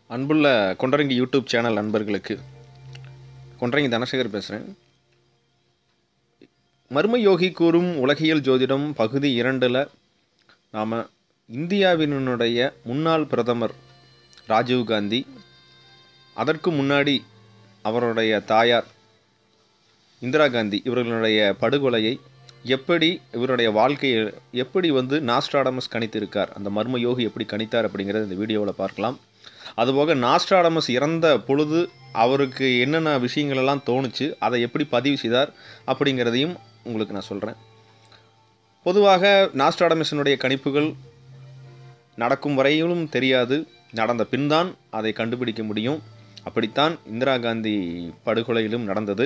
அன்புள்ள கொண்டரங்கி YouTube channel நண்பர்களுக்கு கொண்டரங்கி தனசேகர் பேசுகிறேன் மர்ம யோகி கூறும் உலகியல் ஜோதிடம் பகுதி இரண்டில் நாம் இந்தியாவினுடைய முன்னாள் பிரதமர் ராஜீவ் காந்தி அதற்கு முன்னாடி அவருடைய தாயார் இந்திரா காந்தி இவர்களுடைய படுகொலையை எப்படி இவருடைய வாழ்க்கையை எப்படி வந்து நாஸ்ட்ராடமஸ் கணித்திருக்கார் அந்த மர்ம யோகி எப்படி கணித்தார் அப்படிங்கிறத இந்த வீடியோவில் பார்க்கலாம் அதுபோக நாஸ்ட்ராடமஸ் இறந்த பொழுது அவருக்கு என்னென்ன விஷயங்கள் எல்லாம் தோணுச்சு அதை எப்படி பதிவு செய்தார் அப்படிங்கிறதையும் உங்களுக்கு நான் சொல்கிறேன் பொதுவாக நாஸ்ட்ராடமஸினுடைய கணிப்புகள் நடக்கும் வரையிலும் தெரியாது நடந்த பின்தான் அதை கண்டுபிடிக்க முடியும் அப்படித்தான் இந்திரா காந்தி படுகொலையிலும் நடந்தது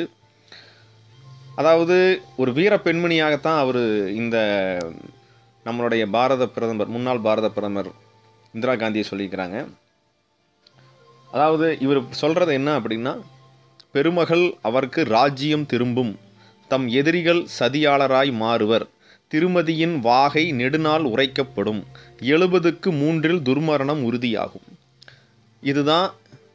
அதாவது ஒரு வீர பெண்மணியாகத்தான் அவர் இந்த நம்மளுடைய பாரத பிரதமர் முன்னாள் பாரத பிரதமர் இந்திரா காந்தியை சொல்லியிருக்கிறாங்க அதாவது இவர் சொல்கிறது என்ன அப்படின்னா பெருமகள் அவருக்கு ராஜ்யம் திரும்பும் தம் எதிரிகள் சதியாளராய் மாறுவர் திருமதியின் வாகை நெடுநாள் உரைக்கப்படும் எழுபதுக்கு மூன்றில் துர்மரணம் உறுதியாகும் இதுதான்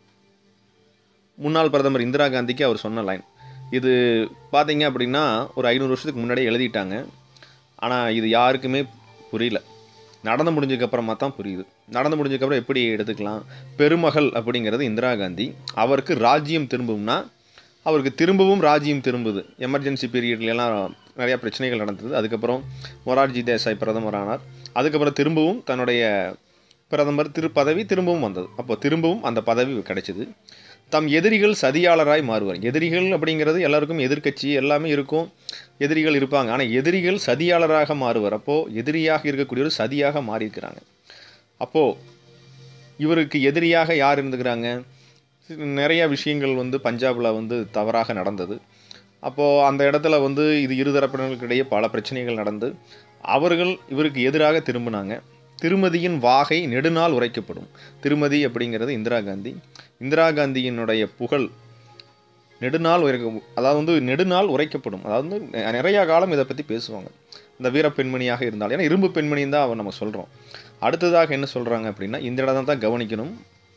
முன்னாள் பிரதமர் இந்திரா காந்திக்கு அவர் சொன்ன லைன் இது பார்த்தீங்க அப்படின்னா ஒரு ஐநூறு வருஷத்துக்கு முன்னாடியே எழுதிட்டாங்க ஆனால் இது யாருக்குமே புரியல நடந்து முடிஞ்சதுக்கப்புறமா தான் புரியுது நடந்து முடிஞ்சதுக்கப்புறம் எப்படி எடுத்துக்கலாம் பெருமகள் அப்படிங்கிறது இந்திரா காந்தி அவருக்கு ராஜ்யம் திரும்பும்னா அவருக்கு திரும்பவும் ராஜ்யம் திரும்புது எமர்ஜென்சி பீரியட்லாம் நிறையா பிரச்சனைகள் நடந்தது அதுக்கப்புறம் மொரார்ஜி தேசாய் பிரதமர் ஆனார் அதுக்கப்புறம் திரும்பவும் தன்னுடைய பிரதமர் திரு பதவி திரும்பவும் வந்தது அப்போ திரும்பவும் அந்த பதவி கிடைச்சிது தம் எதிரிகள் சதியாளராய் மாறுவார் எதிரிகள் அப்படிங்கிறது எல்லாருக்கும் எதிர்க்கட்சி எல்லாமே இருக்கும் எதிரிகள் இருப்பாங்க ஆனால் எதிரிகள் சதியாளராக மாறுவார் அப்போது எதிரியாக இருக்கக்கூடியவர் சதியாக மாறியிருக்கிறாங்க அப்போது இவருக்கு எதிரியாக யார் இருந்துக்கிறாங்க நிறைய விஷயங்கள் வந்து பஞ்சாபில் வந்து தவறாக நடந்தது அப்போது அந்த இடத்துல வந்து இது இருதரப்பினர்களுக்கிடையே பல பிரச்சனைகள் நடந்து அவர்கள் இவருக்கு எதிராக திரும்பினாங்க திருமதியின் வாகை நெடுநாள் உரைக்கப்படும் திருமதி அப்படிங்கிறது இந்திரா காந்தி இந்திரா காந்தியினுடைய புகழ் நெடுநாள் உரைக்க அதாவது வந்து நெடுநாள் உரைக்கப்படும் அதாவது வந்து நிறையா காலம் இதை பற்றி பேசுவாங்க இந்த வீர பெண்மணியாக இருந்தால் ஏன்னா இரும்பு பெண்மணின்னு தான் அவன் நம்ம சொல்கிறோம் அடுத்ததாக என்ன சொல்கிறாங்க அப்படின்னா இந்த இடம் தான் கவனிக்கணும்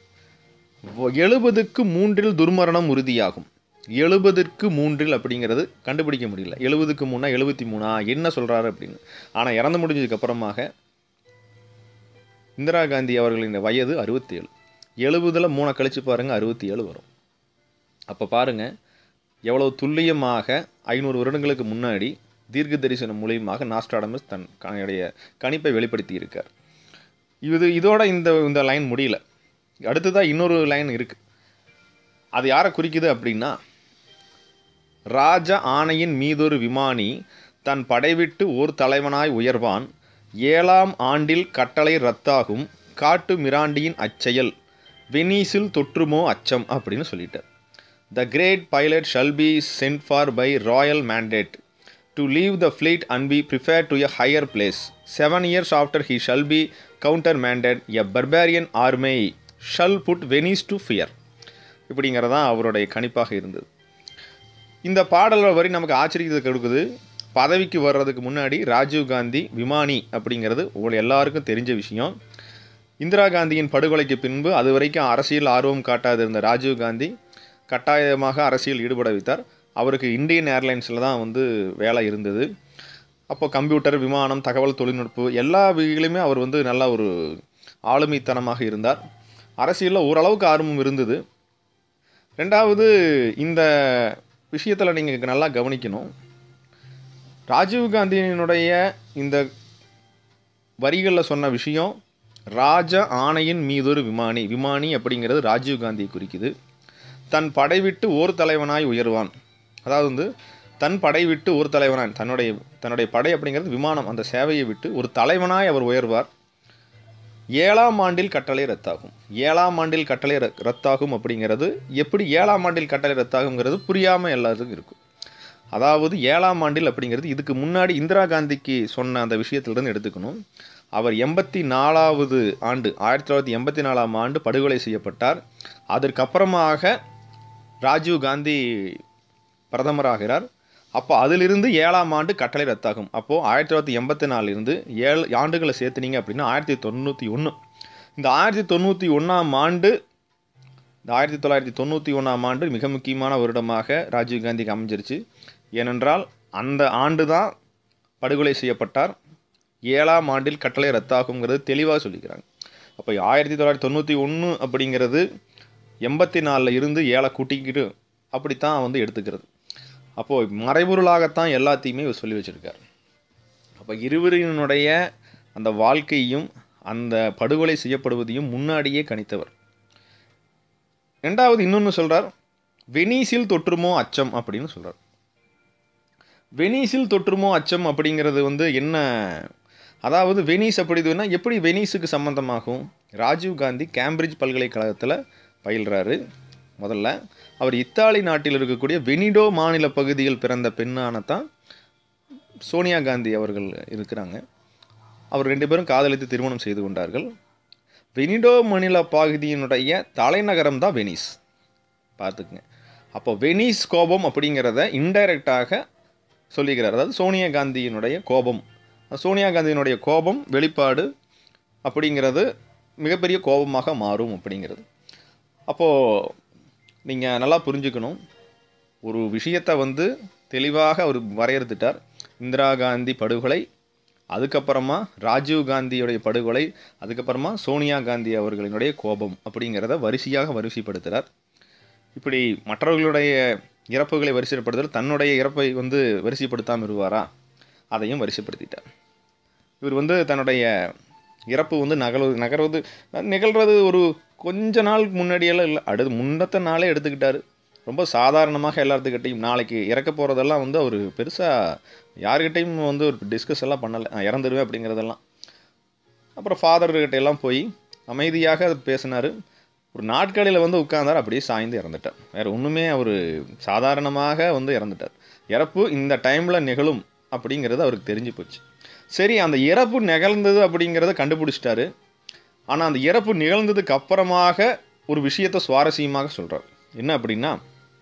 எழுபதுக்கு மூன்றில் துர்மரணம் உறுதியாகும் எழுபதுக்கு மூன்றில் அப்படிங்கிறது கண்டுபிடிக்க முடியல எழுபதுக்கு மூணா எழுபத்தி மூணா என்ன சொல்கிறாரு அப்படின்னு ஆனால் இறந்து முடிஞ்சதுக்கு அப்புறமாக இந்திரா காந்தி அவர்களின் வயது அறுபத்தி ஏழு எழுபதில் மூணை கழிச்சு பாருங்கள் அறுபத்தி ஏழு வரும் அப்போ பாருங்கள் எவ்வளவு துல்லியமாக ஐநூறு வருடங்களுக்கு முன்னாடி தீர்க்க தரிசனம் மூலியமாக நாஸ்டாடமஸ் தன் கனையுடைய கணிப்பை வெளிப்படுத்தி இருக்கார் இது இதோட இந்த இந்த லைன் முடியல அடுத்ததாக இன்னொரு லைன் இருக்குது அது யாரை குறிக்குது அப்படின்னா ராஜ ஆணையின் மீதொரு விமானி தன் படைவிட்டு ஓர் தலைவனாய் உயர்வான் ஏழாம் ஆண்டில் கட்டளை ரத்தாகும் காட்டு மிராண்டியின் அச்செயல் வெனீஸில் தொற்றுமோ அச்சம் அப்படின்னு சொல்லிட்டார் the great pilot shall be sent for by royal mandate to leave the fleet and be prepare to a higher place seven years after he shall be counter mandated a barbarian army shall put Venice to fear இப்படிங்கிறதான் அவருடைய கணிப்பாக இருந்தது இந்த பாடல் வரி நமக்கு ஆச்சரியத்தை கொடுக்குது பதவிக்கு வர்றதுக்கு முன்னாடி ராஜீவ் காந்தி விமானி அப்படிங்கிறது உங்களுக்கு எல்லாருக்கும் தெரிஞ்ச விஷயம் இந்திரா காந்தியின் படுகொலைக்கு பின்பு அது வரைக்கும் அரசியல் ஆர்வம் காட்டாது இருந்த ராஜீவ் காந்தி கட்டாயமாக அரசியல் ஈடுபட வைத்தார் அவருக்கு இந்தியன் ஏர்லைன்ஸில் தான் வந்து வேலை இருந்தது அப்போ கம்ப்யூட்டர் விமானம் தகவல் தொழில்நுட்பம் எல்லா வகையிலுமே அவர் வந்து நல்ல ஒரு ஆளுமைத்தனமாக இருந்தார் அரசியலில் ஓரளவுக்கு ஆர்வம் இருந்தது ரெண்டாவது இந்த விஷயத்தில் நீங்கள் நல்லா கவனிக்கணும் ராஜீவ்காந்தியினுடைய இந்த வரிகளில் சொன்ன விஷயம் ராஜ ஆணையின் மீதொரு விமானி விமானி அப்படிங்கிறது ராஜீவ்காந்தியை குறிக்குது தன் படை விட்டு ஓர் தலைவனாய் உயர்வான் அதாவது வந்து தன் படை விட்டு ஒரு தலைவனாய் தன்னுடைய தன்னுடைய படை அப்படிங்கிறது விமானம் அந்த சேவையை விட்டு ஒரு தலைவனாய் அவர் உயர்வார் ஏழாம் ஆண்டில் கட்டளை ரத்தாகும் ஏழாம் ஆண்டில் கட்டளை ரத்தாகும் அப்படிங்கிறது எப்படி ஏழாம் ஆண்டில் கட்டளை ரத்தாகுங்கிறது புரியாமல் எல்லாத்துக்கும் இருக்கும் அதாவது ஏழாம் ஆண்டில் அப்படிங்கிறது இதுக்கு முன்னாடி இந்திரா காந்திக்கு சொன்ன அந்த விஷயத்திலிருந்து எடுத்துக்கணும் அவர் எண்பத்தி நாலாவது ஆண்டு ஆயிரத்தி தொள்ளாயிரத்தி எண்பத்தி நாலாம் ஆண்டு படுகொலை செய்யப்பட்டார் அதற்கப்புறமாக ராஜீவ் காந்தி பிரதமராகிறார் அப்போ அதிலிருந்து ஏழாம் ஆண்டு கட்டளை ரத்தாகும் அப்போது ஆயிரத்தி தொள்ளாயிரத்தி எண்பத்தி நாலுலேருந்து ஏழு ஆண்டுகளை சேர்த்துனீங்க அப்படின்னா ஆயிரத்தி தொண்ணூற்றி ஒன்று இந்த ஆயிரத்தி தொண்ணூற்றி ஒன்றாம் ஆண்டு இந்த ஆயிரத்தி தொள்ளாயிரத்தி தொண்ணூற்றி ஒன்றாம் ஆண்டு மிக முக்கியமான வருடமாக ராஜீவ்காந்திக்கு அமைஞ்சிருச்சு ஏனென்றால் அந்த ஆண்டு தான் படுகொலை செய்யப்பட்டார் ஏழாம் ஆண்டில் கட்டளை ரத்தாகுங்கிறது தெளிவாக சொல்லிக்கிறாங்க அப்போ ஆயிரத்தி தொள்ளாயிரத்தி தொண்ணூற்றி ஒன்று அப்படிங்கிறது எண்பத்தி நாலில் இருந்து ஏழை கூட்டிக்கிட்டு அப்படித்தான் வந்து எடுத்துக்கிறது அப்போது மறைபொருளாகத்தான் எல்லாத்தையுமே இவர் சொல்லி வச்சுருக்கார் அப்போ இருவரினுடைய அந்த வாழ்க்கையும் அந்த படுகொலை செய்யப்படுவதையும் முன்னாடியே கணித்தவர் ரெண்டாவது இன்னொன்று சொல்கிறார் வெனீஸில் தொற்றுமோ அச்சம் அப்படின்னு சொல்கிறார் வெனீஸில் தொற்றுமோ அச்சம் அப்படிங்கிறது வந்து என்ன அதாவது வெனீஸ் அப்படிதுன்னா எப்படி வெனீஸுக்கு சம்மந்தமாகும் ராஜீவ் காந்தி கேம்பிரிட்ஜ் பல்கலைக்கழகத்தில் பயில்றாரு முதல்ல அவர் இத்தாலி நாட்டில் இருக்கக்கூடிய வெனிடோ மாநில பகுதியில் பிறந்த பெண்ணான தான் சோனியா காந்தி அவர்கள் இருக்கிறாங்க அவர் ரெண்டு பேரும் காதலித்து திருமணம் செய்து கொண்டார்கள் வெனிடோ மாநில பகுதியினுடைய தலைநகரம் தான் வெனிஸ் பார்த்துக்குங்க அப்போ வெனிஸ் கோபம் அப்படிங்கிறத இன்டைரக்டாக சொல்லிக்கிறார் அதாவது சோனியா காந்தியினுடைய கோபம் சோனியா காந்தியினுடைய கோபம் வெளிப்பாடு அப்படிங்கிறது மிகப்பெரிய கோபமாக மாறும் அப்படிங்கிறது அப்போது நீங்கள் நல்லா புரிஞ்சுக்கணும் ஒரு விஷயத்தை வந்து தெளிவாக அவர் வரையறுத்துட்டார் இந்திரா காந்தி படுகொலை அதுக்கப்புறமா ராஜீவ் காந்தியுடைய படுகொலை அதுக்கப்புறமா சோனியா காந்தி அவர்களினுடைய கோபம் அப்படிங்கிறத வரிசையாக வரிசைப்படுத்துகிறார் இப்படி மற்றவர்களுடைய இறப்புகளை வரிசைப்படுத்தல் தன்னுடைய இறப்பை வந்து வரிசைப்படுத்தாமல் இருவாரா அதையும் வரிசைப்படுத்திட்டார் இவர் வந்து தன்னுடைய இறப்பு வந்து நகர்வது நகர்வது நிகழ்வது ஒரு கொஞ்ச நாள் முன்னாடியெல்லாம் இல்லை அடுத்து முன்னத்த நாளே எடுத்துக்கிட்டாரு ரொம்ப சாதாரணமாக எல்லாத்துக்கிட்டையும் நாளைக்கு இறக்க போகிறதெல்லாம் வந்து அவர் பெருசாக யாருக்கிட்டையும் வந்து ஒரு டிஸ்கஸ் எல்லாம் பண்ணலை நான் இறந்துருவேன் அப்படிங்கிறதெல்லாம் அப்புறம் ஃபாதர்கிட்ட எல்லாம் போய் அமைதியாக அது பேசினார் ஒரு நாட்களில் வந்து உட்கார்ந்தார் அப்படியே சாய்ந்து இறந்துட்டார் வேறு ஒன்றுமே அவர் சாதாரணமாக வந்து இறந்துட்டார் இறப்பு இந்த டைமில் நிகழும் அப்படிங்கிறது அவருக்கு தெரிஞ்சு போச்சு சரி அந்த இறப்பு நிகழ்ந்தது அப்படிங்கிறத கண்டுபிடிச்சிட்டாரு ஆனால் அந்த இறப்பு நிகழ்ந்ததுக்கு அப்புறமாக ஒரு விஷயத்தை சுவாரஸ்யமாக சொல்கிறார் என்ன அப்படின்னா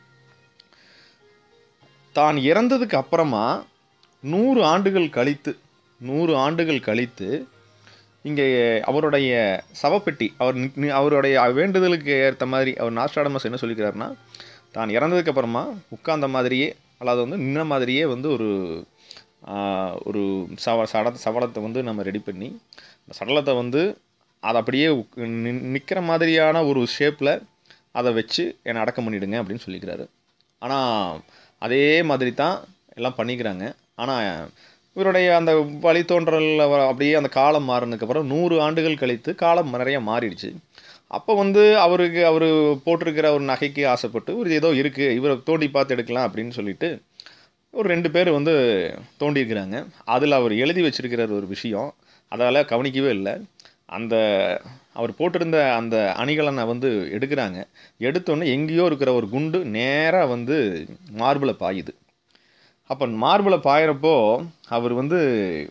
தான் இறந்ததுக்கு அப்புறமா நூறு ஆண்டுகள் கழித்து நூறு ஆண்டுகள் கழித்து இங்கே அவருடைய சவப்பெட்டி அவர் நி- நி- அவருடைய வேண்டுதலுக்கு ஏற்ற மாதிரி அவர் நாஸ்டாடமஸ் என்ன சொல்லிக்கிறாருன்னா தான் இறந்ததுக்கு அப்புறமா உட்கார்ந்த மாதிரியே அதாவது வந்து நின்ன மாதிரியே வந்து ஒரு ஆஹ், ஒரு சவ சட சவலத்தை வந்து நம்ம ரெடி பண்ணி அந்த சடலத்தை வந்து அதை அப்படியே நிற்கிற மாதிரியான ஒரு ஷேப்பில் அதை வச்சு என்னை அடக்கம் பண்ணிடுங்க அப்படின்னு சொல்லிக்கிறாரு ஆனால் அதே மாதிரி தான் எல்லாம் பண்ணிக்கிறாங்க ஆனால் இவருடைய அந்த வழித்தோன்றல் அவ- அப்படியே அந்த காலம் மாறினதுக்கப்புறம் நூறு ஆண்டுகள் கழித்து காலம் நிறைய மாறிடுச்சு அப்போ வந்து அவருக்கு அவர் போட்டிருக்கிற ஒரு நகைக்கு ஆசைப்பட்டு ஒரு ஏதோ இருக்குது இவரை தோண்டி பார்த்து எடுக்கலாம் அப்படின்னு சொல்லிட்டு ஒரு ரெண்டு பேர் வந்து தோண்டியிருக்கிறாங்க அதில் அவர் எழுதி வச்சிருக்கிற ஒரு விஷயம் அதால் கவனிக்கவே இல்லை அந்த அவர் போட்டிருந்த அந்த அணிகலனை வந்து எடுக்கிறாங்க எடுத்தோன்னே எங்கேயோ இருக்கிற ஒரு குண்டு நேராக வந்து மார்பில் பாயுது அப்போ மார்பில் பாயிறப்போ அவர் வந்து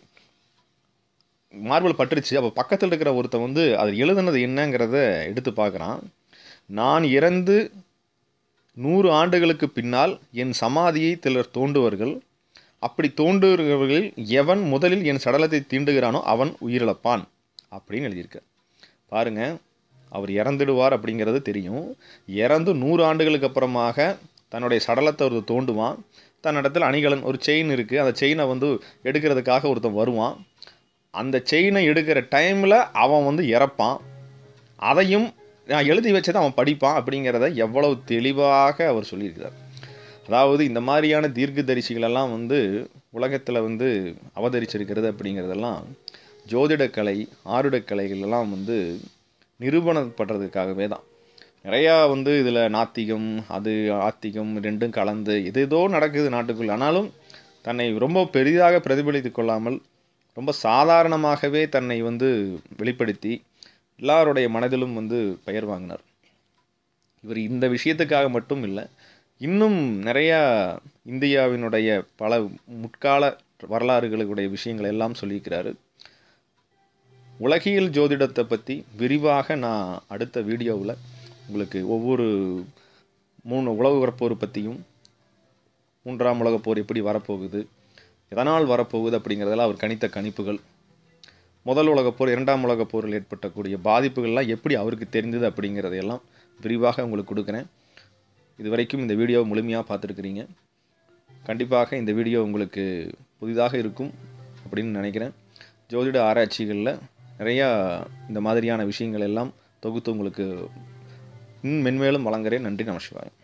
மார்பிள் பட்டுருச்சு அப்போ பக்கத்தில் இருக்கிற ஒருத்தன் வந்து அது எழுதுனது என்னங்கிறத எடுத்து பார்க்குறான் நான் இறந்து நூறு ஆண்டுகளுக்கு பின்னால் என் சமாதியை சிலர் தோண்டுவார்கள் அப்படி தோண்டுகிறவர்களில் எவன் முதலில் என் சடலத்தை தீண்டுகிறானோ அவன் உயிரிழப்பான் அப்படின்னு எழுதியிருக்க பாருங்க அவர் இறந்துடுவார் அப்படிங்கிறது தெரியும் இறந்து நூறு ஆண்டுகளுக்கு அப்புறமாக தன்னுடைய சடலத்தை ஒரு தோண்டுவான் தன்னிடத்தில் அணிகலன் ஒரு செயின் இருக்குது அந்த செயினை வந்து எடுக்கிறதுக்காக ஒருத்தன் வருவான் அந்த செயினை எடுக்கிற டைமில் அவன் வந்து இறப்பான் அதையும் நான் எழுதி வச்சதை அவன் படிப்பான் அப்படிங்கிறத எவ்வளவு தெளிவாக அவர் சொல்லியிருக்கிறார் அதாவது இந்த மாதிரியான தீர்க்கதரிசிகளெல்லாம் வந்து உலகத்தில் வந்து அவதரிச்சிருக்கிறது அப்படிங்கிறதெல்லாம் ஜோதிடக்கலை ஆருடக்கலைகள் எல்லாம் வந்து நிரூபணப்படுறதுக்காகவே தான் நிறையா வந்து இதில் நாத்திகம் அது ஆத்திகம் ரெண்டும் கலந்து இது ஏதோ நடக்குது நாட்டுக்குள்ள ஆனாலும் தன்னை ரொம்ப பெரிதாக பிரதிபலித்து கொள்ளாமல் ரொம்ப சாதாரணமாகவே தன்னை வந்து வெளிப்படுத்தி எல்லாருடைய மனதிலும் வந்து பெயர் வாங்கினார் இவர் இந்த விஷயத்துக்காக மட்டும் இல்லை இன்னும் நிறையா இந்தியாவினுடைய பல முற்கால வரலாறுகளுடைய விஷயங்களை எல்லாம் சொல்லியிருக்கிறாரு உலகியல் ஜோதிடத்தை பற்றி விரிவாக நான் அடுத்த வீடியோவில் உங்களுக்கு ஒவ்வொரு மூணு உலக வரப்போர் பற்றியும் மூன்றாம் உலகப் போர் எப்படி வரப்போகுது எதனால் வரப்போகுது அப்படிங்கிறதெல்லாம் அவர் கணித்த கணிப்புகள் முதல் உலகப் போர் இரண்டாம் உலகப் போரில் ஏற்பட்டக்கூடிய பாதிப்புகள்லாம் எப்படி அவருக்கு தெரிந்தது அப்படிங்கிறதையெல்லாம் விரிவாக உங்களுக்கு கொடுக்குறேன் இது வரைக்கும் இந்த வீடியோவை முழுமையாக பார்த்துருக்குறீங்க கண்டிப்பாக இந்த வீடியோ உங்களுக்கு புதிதாக இருக்கும் அப்படின்னு நினைக்கிறேன் ஜோதிட ஆராய்ச்சிகளில் நிறையா இந்த மாதிரியான விஷயங்கள் எல்லாம் தொகுத்து உங்களுக்கு இன்னும் மென்மேலும் வழங்குறேன் நன்றி நமசிவாயம்